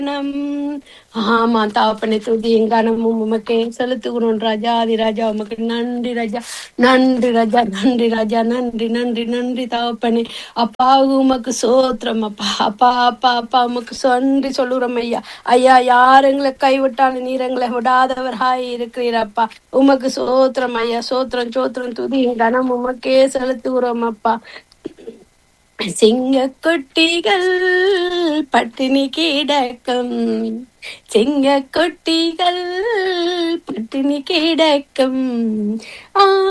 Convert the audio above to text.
நம் ஆமா தாப்பனை துதியும் கனமும் உமக்கே செலுத்துகிறோம் ராஜா ஆதி ராஜா உமக்கு நன்றி ராஜா நன்றி ராஜா நன்றி ராஜா நன்றி நன்றி நன்றி தாப்பனே அப்பா உமக்கு சோத்திரம் அப்பா அப்பா அப்பா அப்பா உமக்கு நன்றி சொல்லுறோம் ஐயா ஐயா யார் எங்களை கைவிட்டாலும் நீர் எங்களை விடாதவராய் இருக்கிறீரப்பா உமக்கு சோத்திரம் ஐயா சோத்திரம் சோத்திரம் துதியும் கனம் உமக்கே செலுத்துகிறோம் அப்பா சிங்க குட்டிகள் பட்டினி கிடக்கும் சிங்க குட்டிகள் பட்டினி கிடக்கும் ஆ